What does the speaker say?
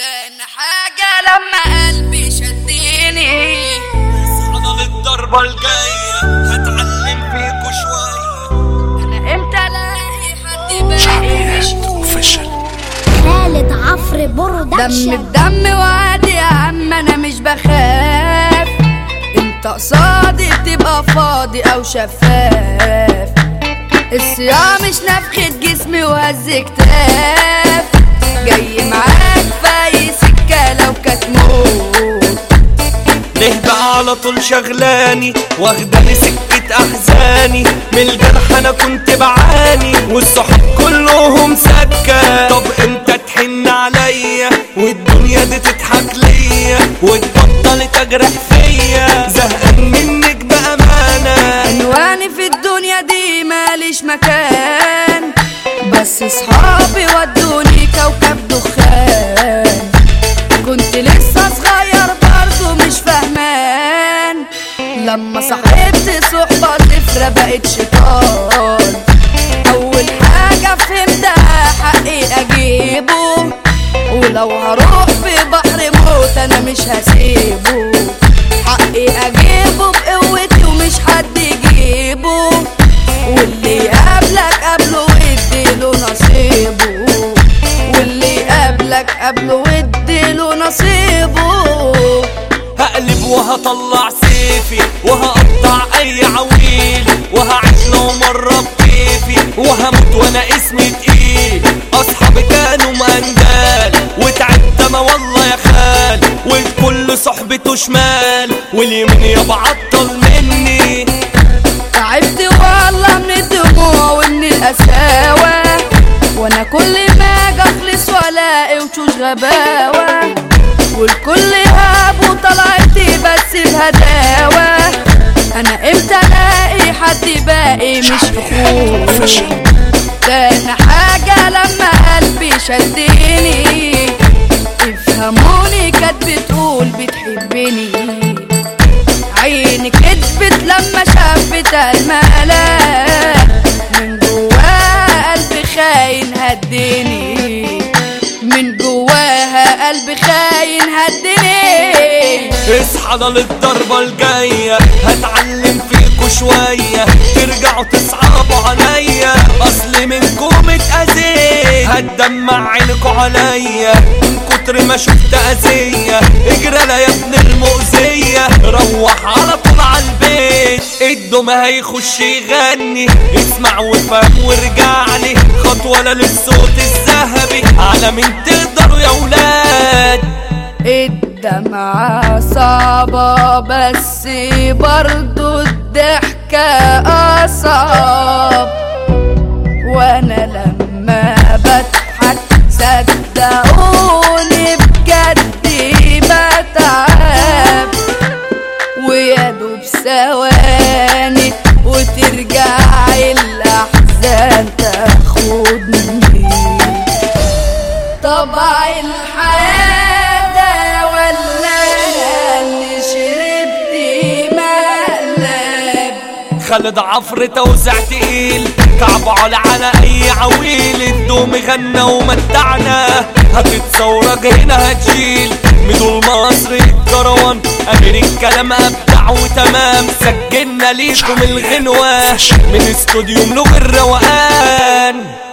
تاني حاجة لما قلبي شدني انا للضربة الجاية هتعلم فيكوا شوية انا امتى الاقي حد باقي خالد عفر دم برودكشن بدم وعادي يا عم انا مش بخاف انت قصادي بتبقى فاضي او شفاف الصيام مش نفخة جسمي وهز كتاف جاي معاك في اي سكة لو كانت موت ليه بقى على طول شغلاني واخداني سكة احزاني من الجرح انا كنت بعاني والصحاب كلهم سكة طب امتى تحن عليا والدنيا دي تضحك ليا وتبطل تجرح فيا زهقان منك بأمانة عنواني في الدنيا دي ماليش مكان بس صحابي ودوني كوكب دخان كنت لسه صغير برضو مش فاهمان لما صاحبت صحبة طفرة بقت شيطان أول حاجة فهمتها حقي أجيبه ولو هروح في بحر موت أنا مش هسيبه حقي أجيبه بقوتي ومش حد يجيبه واللي يقابلك قبله واديله نصيبه واللي يقابلك قبله واديله نصيبه هقلب وهطلع سيفي وهقطع اي عويل وهعيش لو مرة بكيفي وهموت وانا اسمي تقيل اصحابي كانوا مندال وتعبت ما والله يا خال والكل صحبته شمال واليمين يابا عطل مني تعبت والله من الدموع ومن القساوة وانا كل ما اجي اخلص والاقي وشوش غباوة والكل هاب وطلعتي بس بهداوة انا امتى الاقي حد باقي مش اخوه تاني حاجة لما قلبي شدني افهموني كانت بتقول بتحبني عيني كدبت لما شافت المقلق من جواها قلب خاين هدني من جواها قلب خاين هدني اصحى ده للضربة الجاية هتعلم فيكوا شوية ترجعوا تصعبوا عليا اصل منكم اتأذيت هتدمع عينكوا عليا من كتر ما شفت اذية اجرى لا يا ابن المؤذية روح على طول على البيت الدم هيخش يغني اسمع وفهم وارجع لي خطوة لا للصوت الذهبي على مين تقدروا يا ولاد الدمعة صعبة بس برضو الضحكة أصعب وأنا لما بضحك صدقوني بجد بتعب ويا دوب ثواني وترجع الأحزان تاخدني طبع الحياة ده ولا اللي شربت مقلب خالد عفر توزع تقيل كعب على على اي عويل الدوم غنى ومتعنا هتتصورك هنا هتشيل مدول مصر الكروان امير الكلام ابدع وتمام سجلنا ليكم الغنوة من استوديو ملوك الروقان